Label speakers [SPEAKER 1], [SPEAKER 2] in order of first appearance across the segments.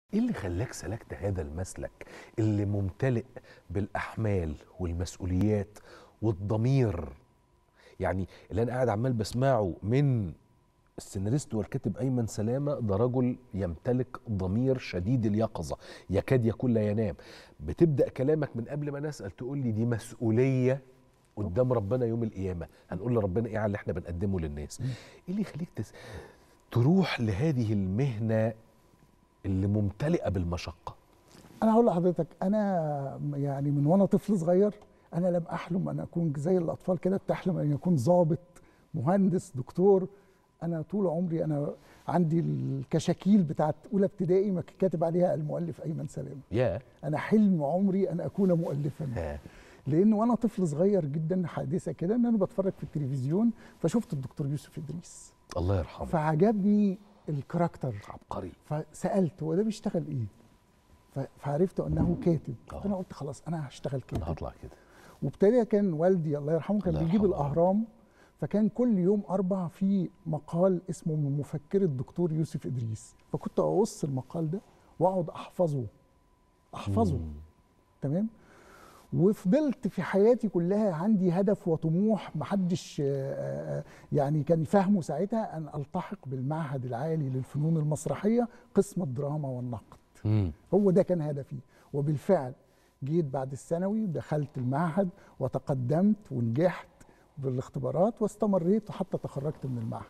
[SPEAKER 1] ايه اللي خلاك سلكت هذا المسلك اللي ممتلئ بالاحمال والمسؤوليات والضمير يعني اللي انا قاعد عمال بسمعه من السيناريست والكاتب ايمن سلامه ده رجل يمتلك ضمير شديد اليقظه يكاد يكون لا ينام بتبدا كلامك من قبل ما نسال تقول لي دي مسؤوليه قدام ربنا يوم القيامه هنقول لربنا ايه على اللي احنا بنقدمه للناس ايه اللي يخليك تس... تروح لهذه المهنه اللي ممتلئه بالمشقه
[SPEAKER 2] انا هقول لحضرتك انا يعني من وانا طفل صغير انا لم احلم ان اكون زي الاطفال كده بتحلم ان يكون ضابط مهندس دكتور انا طول عمري انا عندي الكشاكيل بتاعت اولى ابتدائي ما كاتب عليها المؤلف ايمن سلامه
[SPEAKER 1] يا
[SPEAKER 2] انا حلم عمري ان اكون مؤلفا
[SPEAKER 1] ها.
[SPEAKER 2] لان وانا طفل صغير جدا حادثه كده ان انا بتفرج في التلفزيون فشفت الدكتور يوسف ادريس
[SPEAKER 1] الله يرحمه
[SPEAKER 2] فعجبني الكاركتر
[SPEAKER 1] عبقري
[SPEAKER 2] فسالت هو ده بيشتغل ايه ف- فعرفت انه كاتب
[SPEAKER 1] آه.
[SPEAKER 2] فانا قلت خلاص انا هشتغل
[SPEAKER 1] انا
[SPEAKER 2] كاتب
[SPEAKER 1] هطلع كده
[SPEAKER 2] وابتدى كان والدي الله يرحمه كان
[SPEAKER 1] الله
[SPEAKER 2] بيجيب
[SPEAKER 1] يرحمه.
[SPEAKER 2] الاهرام فكان كل يوم اربع في مقال اسمه من مفكر الدكتور يوسف ادريس فكنت اقص المقال ده واقعد احفظه احفظه
[SPEAKER 1] مم.
[SPEAKER 2] تمام وفضلت في حياتي كلها عندي هدف وطموح محدش آه، آه، يعني كان فاهمه ساعتها ان التحق بالمعهد العالي للفنون المسرحيه قسم الدراما والنقد
[SPEAKER 1] مم.
[SPEAKER 2] هو ده كان هدفي وبالفعل جيت بعد الثانوي دخلت المعهد وتقدمت ونجحت بالاختبارات واستمريت وحتى تخرجت من المعهد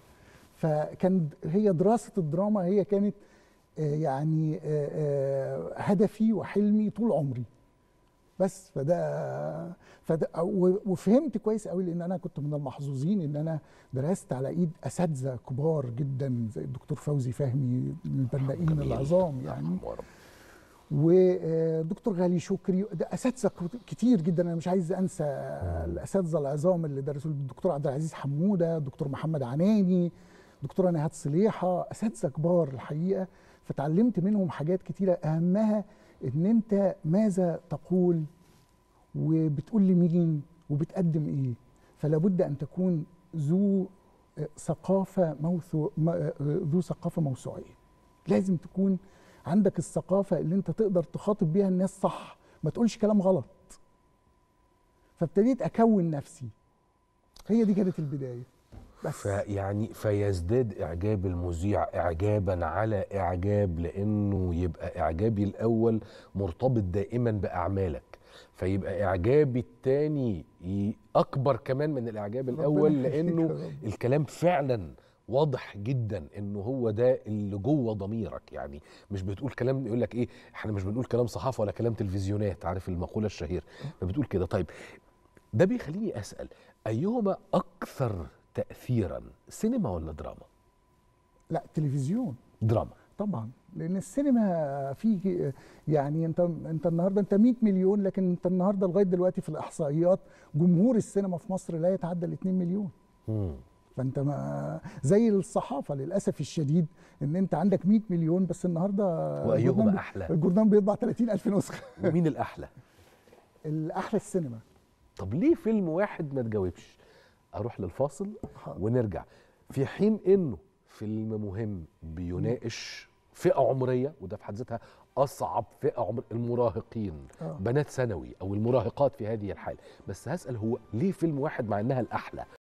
[SPEAKER 2] فكان هي دراسة الدراما هي كانت آه، يعني آه، آه، هدفي وحلمي طول عمري بس فده فده و- وفهمت كويس قوي لان انا كنت من المحظوظين ان انا درست على ايد اساتذه كبار جدا زي الدكتور فوزي فهمي من البنائين
[SPEAKER 1] جميل.
[SPEAKER 2] العظام يعني
[SPEAKER 1] يرحمه يا رب.
[SPEAKER 2] ودكتور غالي شكري ده اساتذه كتير جدا انا مش عايز انسى الاساتذه العظام اللي درسوا الدكتور عبد العزيز حموده دكتور محمد عناني دكتوره نهاد صليحه اساتذه كبار الحقيقه فتعلمت منهم حاجات كتيره اهمها ان انت ماذا تقول وبتقول لمين وبتقدم ايه فلا بد ان تكون ذو ثقافه موثو م- ذو ثقافه موسوعيه لازم تكون عندك الثقافه اللي انت تقدر تخاطب بيها الناس صح ما تقولش كلام غلط فابتديت اكون نفسي هي دي كانت البدايه بس
[SPEAKER 1] فيعني فيزداد اعجاب المذيع اعجابا على اعجاب لانه يبقى اعجابي الاول مرتبط دائما باعمالك فيبقى اعجابي الثاني اكبر كمان من الاعجاب
[SPEAKER 2] ربنا
[SPEAKER 1] الاول
[SPEAKER 2] يخليك يا
[SPEAKER 1] لانه
[SPEAKER 2] رب.
[SPEAKER 1] الكلام فعلا واضح جدا انه هو ده اللي جوه ضميرك يعني مش بتقول كلام يقول لك ايه احنا مش بنقول كلام صحافه ولا كلام تلفزيونات عارف المقوله الشهيره فبتقول كده طيب ده بيخليني اسال ايهما اكثر تاثيرا سينما ولا دراما
[SPEAKER 2] لا تلفزيون
[SPEAKER 1] دراما
[SPEAKER 2] طبعا لان السينما في يعني انت انت النهارده انت 100 مليون لكن انت النهارده لغايه دلوقتي في الاحصائيات جمهور السينما في مصر لا يتعدى ال 2 مليون
[SPEAKER 1] مم.
[SPEAKER 2] فانت ما زي الصحافه للاسف الشديد ان انت عندك 100 مليون بس النهارده
[SPEAKER 1] وأيهما
[SPEAKER 2] الجورنال بي-
[SPEAKER 1] أحلى؟
[SPEAKER 2] الجورنال بيطبع 30 الف نسخه
[SPEAKER 1] ومين الاحلى
[SPEAKER 2] الاحلى السينما
[SPEAKER 1] طب ليه فيلم واحد ما تجاوبش اروح للفاصل
[SPEAKER 2] حاضر.
[SPEAKER 1] ونرجع في حين انه فيلم مهم بيناقش فئه عمريه وده في حد ذاتها اصعب فئه عمر المراهقين
[SPEAKER 2] آه.
[SPEAKER 1] بنات ثانوي او المراهقات في هذه الحاله بس هسال هو ليه فيلم واحد مع انها الاحلى